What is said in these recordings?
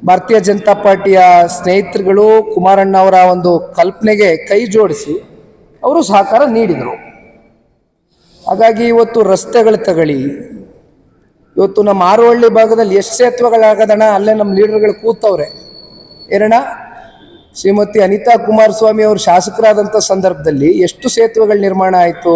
ಭಾರತೀಯ ಜನತಾ ಪಾರ್ಟಿಯ ಸ್ನೇಹಿತರುಗಳು ಕುಮಾರಣ್ಣ ಅವರ ಒಂದು ಕಲ್ಪನೆಗೆ ಕೈ ಜೋಡಿಸಿ ಅವರು ಸಹಕಾರ ನೀಡಿದರು ಹಾಗಾಗಿ ಇವತ್ತು ರಸ್ತೆಗಳು ತಗೊಳ್ಳಿ ಇವತ್ತು ನಮ್ಮ ಆರೋಹಳ್ಳಿ ಭಾಗದಲ್ಲಿ ಎಷ್ಟು ಸೇತುವೆಗಳಾಗದಣ ಅಲ್ಲೇ ನಮ್ಮ ಲೀಡರ್ಗಳು ಕೂತವ್ರೆ ಏನಣ್ಣ ಶ್ರೀಮತಿ ಅನಿತಾ ಕುಮಾರಸ್ವಾಮಿ ಅವರು ಶಾಸಕರಾದಂಥ ಸಂದರ್ಭದಲ್ಲಿ ಎಷ್ಟು ಸೇತುವೆಗಳ ನಿರ್ಮಾಣ ಆಯಿತು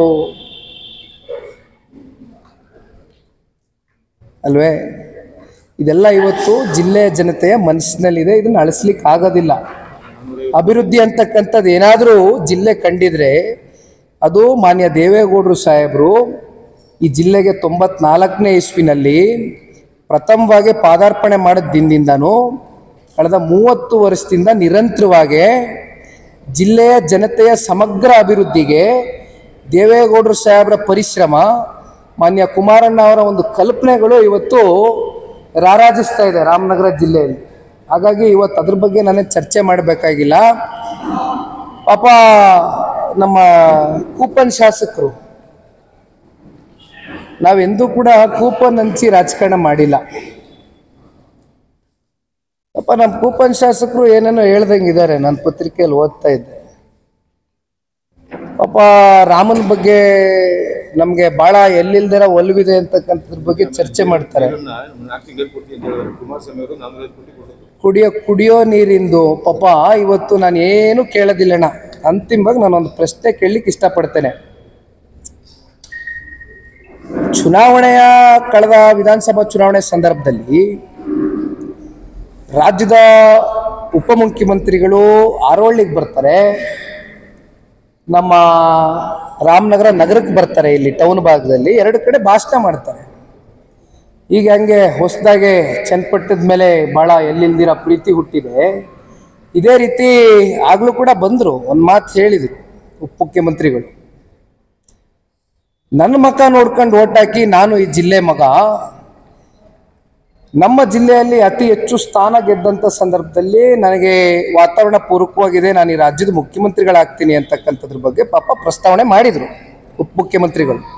ಅಲ್ವೇ ಇದೆಲ್ಲ ಇವತ್ತು ಜಿಲ್ಲೆಯ ಜನತೆಯ ಮನಸ್ಸಿನಲ್ಲಿದೆ ಇದನ್ನು ಅಳಿಸ್ಲಿಕ್ಕೆ ಆಗೋದಿಲ್ಲ ಅಭಿವೃದ್ಧಿ ಅಂತಕ್ಕಂಥದ್ದು ಏನಾದರೂ ಜಿಲ್ಲೆ ಕಂಡಿದ್ರೆ ಅದು ಮಾನ್ಯ ದೇವೇಗೌಡರು ಸಾಹೇಬರು ಈ ಜಿಲ್ಲೆಗೆ ತೊಂಬತ್ನಾಲ್ಕನೇ ಇಸ್ವಿನಲ್ಲಿ ಪ್ರಥಮವಾಗಿ ಪಾದಾರ್ಪಣೆ ಮಾಡಿದ ದಿನದಿಂದನೂ ಕಳೆದ ಮೂವತ್ತು ವರ್ಷದಿಂದ ನಿರಂತರವಾಗಿ ಜಿಲ್ಲೆಯ ಜನತೆಯ ಸಮಗ್ರ ಅಭಿವೃದ್ಧಿಗೆ ದೇವೇಗೌಡರು ಸಾಹೇಬರ ಪರಿಶ್ರಮ ಮಾನ್ಯ ಕುಮಾರಣ್ಣ ಅವರ ಒಂದು ಕಲ್ಪನೆಗಳು ಇವತ್ತು ರಾರಾಜಿಸ್ತಾ ಇದೆ ರಾಮನಗರ ಜಿಲ್ಲೆಯಲ್ಲಿ ಹಾಗಾಗಿ ಇವತ್ತು ಅದ್ರ ಬಗ್ಗೆ ನಾನೇ ಚರ್ಚೆ ಮಾಡಬೇಕಾಗಿಲ್ಲ ಪಾಪ ನಮ್ಮ ಕೂಪನ್ ಶಾಸಕರು ನಾವೆಂದೂ ಕೂಡ ಕೂಪನ್ ಹಂಚಿ ರಾಜಕಾರಣ ಮಾಡಿಲ್ಲ ಪಾಪ ನಮ್ಮ ಕೂಪನ್ ಶಾಸಕರು ಏನೇನೋ ಹೇಳ್ದಂಗಿದ್ದಾರೆ ನಾನು ಪತ್ರಿಕೆಯಲ್ಲಿ ಓದ್ತಾ ಇದ್ದೆ ಪಾಪ ರಾಮನ ಬಗ್ಗೆ ನಮಗೆ ಭಾಳ ಎಲ್ಲಿಲ್ದಿರ ಒಲವಿದೆ ಅಂತಕ್ಕಂಥದ್ರ ಬಗ್ಗೆ ಚರ್ಚೆ ಮಾಡ್ತಾರೆ ನಾಲ್ಕು ತಿಂಗಳು ಕೊಡ್ತೀನಿ ಅಂತ ಹೇಳಿದ್ರು ಕುಮಾರಸ್ವಾಮಿ ಅವರು ನಾನ್ನೂರೈವತ್ತು ಕೋಟಿ ಕೊಡೋದು ಕುಡಿಯೋ ಕುಡಿಯೋ ನೀರಿಂದು ಪಾಪ ಇವತ್ತು ನಾನು ಏನು ಕೇಳೋದಿಲ್ಲಣ್ಣ ಅಂತಿಮವಾಗಿ ನಾನೊಂದು ಪ್ರಶ್ನೆ ಕೇಳಲಿಕ್ಕೆ ಇಷ್ಟಪಡ್ತೇನೆ ಚುನಾವಣೆಯ ಕಳೆದ ವಿಧಾನಸಭಾ ಚುನಾವಣೆ ಸಂದರ್ಭದಲ್ಲಿ ರಾಜ್ಯದ ಉಪಮುಖ್ಯಮಂತ್ರಿಗಳು ಆರೋಳಿಗೆ ಬರ್ತಾರೆ ನಮ್ಮ ರಾಮನಗರ ನಗರಕ್ಕೆ ಬರ್ತಾರೆ ಇಲ್ಲಿ ಟೌನ್ ಭಾಗದಲ್ಲಿ ಎರಡು ಕಡೆ ಭಾಷಣ ಮಾಡ್ತಾರೆ ಈಗ ಹಂಗೆ ಹೊಸದಾಗೆ ಚನ್ನಪಟ್ಟದ ಮೇಲೆ ಭಾಳ ಎಲ್ಲಿಲ್ದಿರ ಪ್ರೀತಿ ಹುಟ್ಟಿದೆ ಇದೇ ರೀತಿ ಆಗಲೂ ಕೂಡ ಬಂದರು ಒಂದು ಮಾತು ಹೇಳಿದರು ಉಪಮುಖ್ಯಮಂತ್ರಿಗಳು ನನ್ನ ಮಕ ನೋಡ್ಕೊಂಡು ಓಟ್ ಹಾಕಿ ನಾನು ಈ ಜಿಲ್ಲೆ ಮಗ ನಮ್ಮ ಜಿಲ್ಲೆಯಲ್ಲಿ ಅತಿ ಹೆಚ್ಚು ಸ್ಥಾನ ಗೆದ್ದಂಥ ಸಂದರ್ಭದಲ್ಲಿ ನನಗೆ ವಾತಾವರಣ ಪೂರಕವಾಗಿದೆ ನಾನು ಈ ರಾಜ್ಯದ ಮುಖ್ಯಮಂತ್ರಿಗಳಾಗ್ತೀನಿ ಅಂತಕ್ಕಂಥದ್ರ ಬಗ್ಗೆ ಪಾಪ ಪ್ರಸ್ತಾವನೆ ಮಾಡಿದರು ಉಪಮುಖ್ಯಮಂತ್ರಿಗಳು